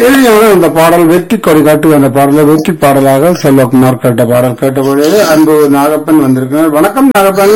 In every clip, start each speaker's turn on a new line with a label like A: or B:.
A: இனிமையான இந்த பாடல் வெற்றி கொடி காட்டு அந்த பாடலை வெற்றி பாடலாக செல்வகுமார் கேட்ட பாடல் கேட்டபொழுது அன்பு நாகப்பன் வந்திருக்கிறார் வணக்கம் நாகப்பன்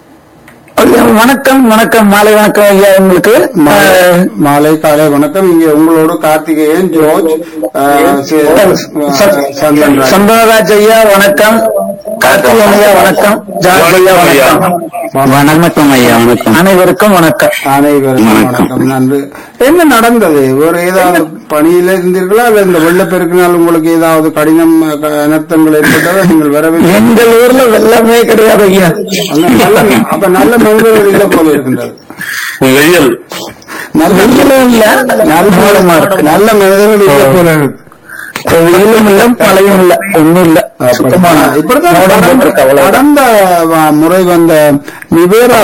B: ஐயா, வணக்கம் வணக்கம் மாலை வணக்கம் ஐயா உங்களுக்கு
A: மாலை-
B: அஹ்,
A: மாலை காலை வணக்கம் இங்கே உங்களோடு கார்த்திகேயன் ஜோர்ஜ் அஹ், சி-
B: ச-
A: சந்தன் ராஜ்.
B: சந்தனராஜ் ஐயா வணக்கம் கார்த்திகேயன் ஐயா வணக்கம் ஜார்ஜ் ஐயா வணக்கம் வணக்கம் ஐயா வணக்கம் அனைவருக்கும் வணக்கம்
A: அனைவருக்கும் வணக்கம் நன்றி என்ன நடந்தது ஒரு ஏதாவது பணியில இருந்தீர்களா அல்ல இந்த வெள்ளப்பெருக்கினால் உங்களுக்கு ஏதாவது கடினம் அஹ், அனர்த்தங்கள் ஏற்பட்டதா நீங்கள் வரவில்லை
B: எங்கள் ஊர்ல வெள்ளமே கிடையாது ஐயா
A: நல்ல- நல்ல- அப்ப நல்ல மனிதர்கள் இல்ல போல இருக்கின்றது
C: வெயில்
A: நல்ல
B: வெயிலும் இல்ல நல்ல இருக்கு
A: நல்ல மனிதர்கள் இல்ல போல இருக்கு
B: வெயிலும் இல்ல மழையும் இல்ல ஒண்ணும் இல்ல சுத்தமான
A: இப்படித்தான்
B: மோடம்
A: கடந்த-
B: போட்டிருக்கு, அவ்வளவுதான்.
A: கடந்த வ- முறை வந்த நிவேரா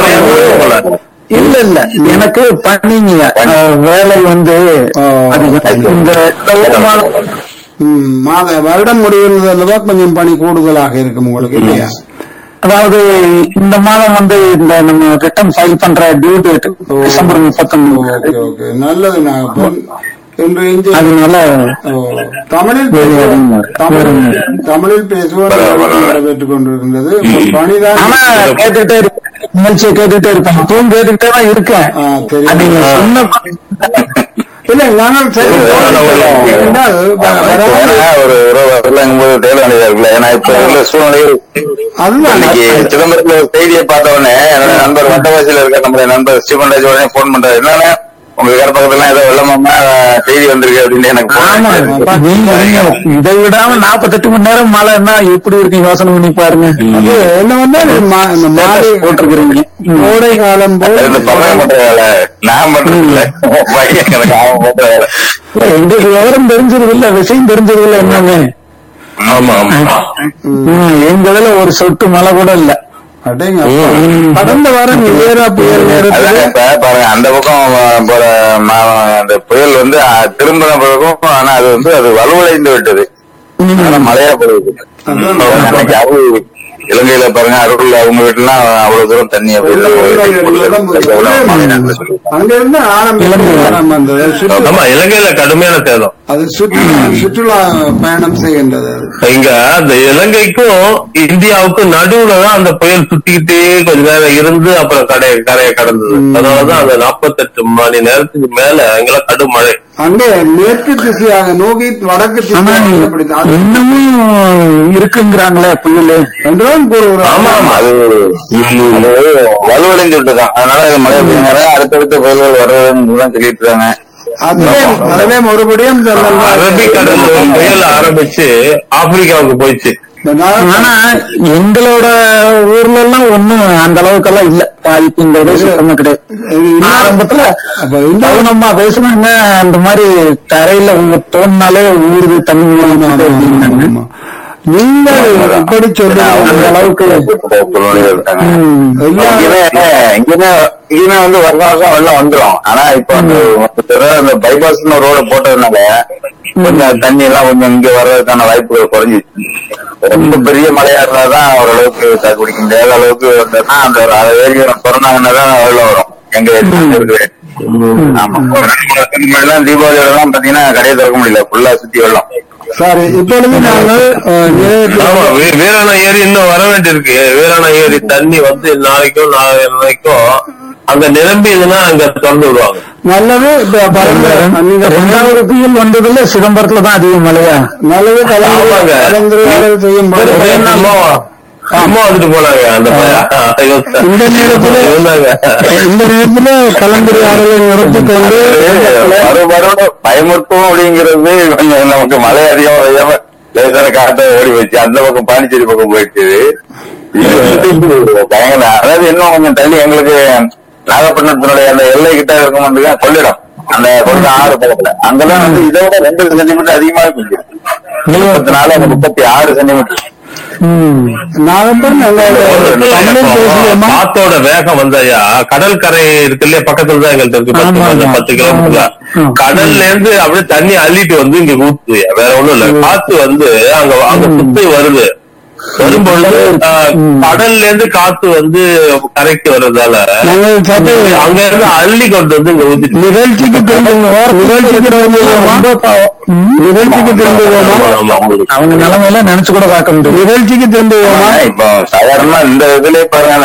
B: இல்ல இல்ல எனக்கு பண்ணீங்க வேலை வந்து
A: ஆ.
B: அதிகம். இந்த இந்த மாதம்
A: ம், மாத வருடம் முடிவுறது அல்லவா கொஞ்சம் பணி கூடுதலாக இருக்கும் உங்களுக்கு இல்லையா
B: அதாவது இந்த மாதம் வந்து இந்த நம்ம ரிட்டர்ன் ஃபைல் பண்ற டியூ டேட் டிசம்பர் முப்பத்தொன்பது
A: ஓகே ஓகே நல்லது நான் இன்று இன்று
B: அதனால
A: ஓ, தமிழில்
B: வேறு
A: பேசுவோம்.
B: எதுவும்
A: தமிழ்
B: வேறு
A: தமிழில் பேசுவோம் வரவேற்றுக் கொண்டிருக்கின்றது இப்ப பணிதான்
B: ஆனா கேட்டுட்டே இருப்பேன் நிகழ்ச்சியை கேட்டுட்டே இருப்பேன் இப்பவும் கேட்டுட்டே தான் இருக்கேன்
A: ஆ, தெரியும்.
B: அது நீங்க சொன்ன
A: இல்ல நாங்கள் சரி என்றால் வ- வராமல்
C: ஏன்னா ஒரு உறவு வரலங்கும்போது தேட வேண்டியதா இருக்குல்ல ஏன்னா இப்ப உள்ள சூழ்நிலையில்
A: அதுதான்
C: இன்னைக்கு சிதம்பரத்துல ஒரு செய்தியை பார்த்த உடனே என்னோட நண்பர் வட்டவாசியில இருக்க நம்முடைய நண்பர் ஸ்டீபன் ராஜ் உடனே போன் பண்றாரு என்னன்னா உங்க கடை பக்கத்துல ஏதோ வெள்ளமாமா செய்தி வந்திருக்கு அப்படின்னு எனக்கு phone
B: ஆமா
C: பண்ணாரு.
B: நீங்க நீங்க இதை விடாம நாற்பத்தெட்டு மணி நேரம் மழைன்னா எப்படி இருக்கு யோசனை பண்ணி பாருங்க
A: அது என்ன வந்து மா- இந்த மாலை
B: போட்டிருக்கிறீங்க
A: கோடை காலம் போல்
C: அது இந்த பையன் பண்ற வேலை நான் பண்றது இல்ல பையன் எனக்கு அவன் பண்ற வேலை
B: எங்களுக்கு விவரம் தெரிஞ்சது இல்ல விஷயம் தெரிஞ்சது இல்ல என்னன்னு
C: ஆமா ஆமா
B: ம், எங்க இதுல ஒரு சொட்டு மழை கூட இல்ல
A: அடேங்க அப்பா. கடந்த வாரம் நிவேரா புயல்
C: அதான்
A: நேரத்தில்
C: இப்ப பாருங்க அந்த பக்கம் போற மா- அந்த புயல் வந்து அஹ், திரும்பின பிறகும் ஆனா அது வந்து அது வலுவடைந்து விட்டது ஆனா மழையா போகுது அன்னைக்கு அருள் இலங்கையில பாருங்க அருள் அவங்க வீட்டுலாம் அவ்வளவு தூரம் தண்ணி அப்படி
A: அங்க இருந்து ஆரம்பிச்சு ஆரம்பம் வந்தது சுற்று-
D: ஆமா இலங்கையில கடுமையான சேதம்
A: அது சுற்றுலா சுற்றுலா பயணம் செய்கின்றது அது
D: இங்க அந்த இலங்கைக்கும் இந்தியாவுக்கும் நடுவுல தான் அந்த புயல் சுத்திக்கிட்டே கொஞ்ச நேரம் இருந்து அப்புறம் கடை கரையை கடந்தது அதனாலதான் அந்த நாற்பத்தெட்டு மணி நேரத்துக்கு மேல அங்கெல்லாம் கடும் மழை
A: அங்கே மேற்கு திசையாக நோக்கி வடக்கு
B: ஆனா
A: திசையாக அப்படித்தான்.
B: இன்னமும் இருக்குங்கிறாங்களே புயல்
A: என்றுதான் கூறுகிறார்
C: ஆமா ஆமா அது அது வலுவடைந்து விட்டுதான் அதனால இது மழை பெய்யுற அடுத்தடுத்த புயல்கள் வர்றதுன்னு தான் சொல்லிட்டு இருக்காங்க
A: அதிலே அதிலே மறுபடியும் சொன்னது
D: அரபிக்கடல் புயல் ஆரம்பிச்சு ஆப்பிரிக்காவுக்கு போயிடுச்சு
A: இந்த நாள்
B: ஆனா எங்களோட ஊர்ல எல்லாம் ஒண்ணும் அந்த அளவுக்கு எல்லாம் இல்ல பாதிப்பு இந்த இது சுத்தமா கிடையாது
A: இது இன்னும்
B: ஆரம்பத்துல
A: அப்ப இந்த
B: பவுனம்மா பேசுனாங்க அந்த மாதிரி தரையில உங்க தோணினாலே ஊறுது தண்ணி ஊறுது அப்படின்னாங்க.
A: ஆமா. நீங்கள் இப்படி
B: அந்த
A: சொல்லுங்க
B: அளவுக்கு
C: இருக்காங்க
B: ம்.
C: இங்கேயுமே இங்கேயுமே இங்கேயுமே வந்து வருஷம் வருஷம் வெள்ளம் வந்துரும் ஆனா இப்ப அந்த மொத்தத்துல அந்த பைபாஸ்னு ரோடு போட்டதுனால கொஞ்சம் தண்ணி எல்லாம் கொஞ்சம் இங்க வர்றதுக்கான வாய்ப்புகள் குறைஞ்சிச்சு ரொம்ப பெரிய மழையா இருந்தாதான் ஓரளவுக்கு தாக்கு பிடிக்க முடியாத அளவுக்கு வந்ததுன்னா அந்த அதை ஏரியா திறந்தாங்கன்னா தான் வெள்ளம் வரும் எங்க ஏரியா ஆமா ஒரு ரெண்டு மூணு வருஷத்துக்கு முன்னாடிலாம் தீபாவளியோட தான் பாத்தீங்கன்னா கடையை திறக்க முடியல ஃபுல்லா சுத்தி வெள்ளம்
A: சரி இப்பொழுது நாங்கள் அஹ், நிலையத்தில்
D: ஆமா வீ- வீராணா ஏரி இன்னும் வர வேண்டியிருக்கு வீராணா ஏரி தண்ணி வந்து நாளைக்கும் நாளைக்கும் அங்க நிரம்பியதுன்னா அங்க திறந்து விடுவாங்க
A: நல்லது இப்ப பாருங்க நீங்க
B: ரெண்டாவது புயல் வந்ததுல சிதம்பரத்துல தான் அதிக மழையா
A: நல்லது
D: ஆமாங்க.
A: கலந்துரையாடல் செய்யும் போது
D: அம்மா அம்மா வந்துட்டு போனாங்க அந்த பையன்
A: இந்த நேரத்துல-
D: இருந்தாங்க
A: இந்த நேரத்துல கலந்துரையாடலை நிறுத்திக் கொண்டு
C: மறுபடியோட பயமுறுத்தும் அப்படிங்கிறது கொஞ்சம் நமக்கு மழை அதிகம் பெய்யாம லேசான காட்ட ஓடி வச்சு அந்த பக்கம் பாண்டிச்சேரி பக்கம் போயிடுச்சு இது வந்து பயங்கர அதாவது இன்னும் கொஞ்சம் தள்ளி எங்களுக்கு நாகப்பட்டினத்தினுடைய அந்த எல்லை கிட்ட இருக்கும் கொள்ளிடம் அந்த கொள்ளிடம் ஆறு பக்கத்துல அங்கதான் வந்து இதை விட ரெண்டு சென்டிமீட்டர் அதிகமாக பெய்யும் முப்பத்தி நாலு முப்பத்தி ஆறு சென்டிமீட்டர்
A: நாகப்பன் தமிழில் பேசுவோமா
D: காத்தோட வேகம் வந்தாயா கடல் கரை இருக்கு இல்லையா பக்கத்துல தான் எங்கள்ட்ட இருக்கு பத்து
B: ஆமா,
D: கொஞ்சம்
B: ஆமா.
D: பத்து கிலோமீட்டர்
B: ஆமா.
D: கடல்ல இருந்து அப்படியே தண்ணி அள்ளிட்டு வந்து இங்க ஊத்துது வேற ஒண்ணும் இல்ல காத்து வந்து அங்க அங்க சுத்தி வருது வரும்பொழுது ஆஹ், கடல்ல இருந்து காத்து வந்து கரைக்கு வர்றதால
A: நாங்கள் சற்று
D: அங்க இருந்து அள்ளி கொண்டு வந்து இங்க ஊத்திட்டு
A: நிகழ்ச்சிக்கு திரும்புவோம் நிகழ்ச்சிக்கு திரும்புவோமா நிகழ்ச்சிக்கு திரும்புவோமா
D: ஆமா, ஆமா, உங்களுக்கு.
B: அவங்க நிலைமையில நினைச்சு கூட பார்க்க முடியும்
A: நிகழ்ச்சிக்கு திரும்புவோமா
C: இப்போ சாதாரணமா இந்த இதுலயே பாருங்க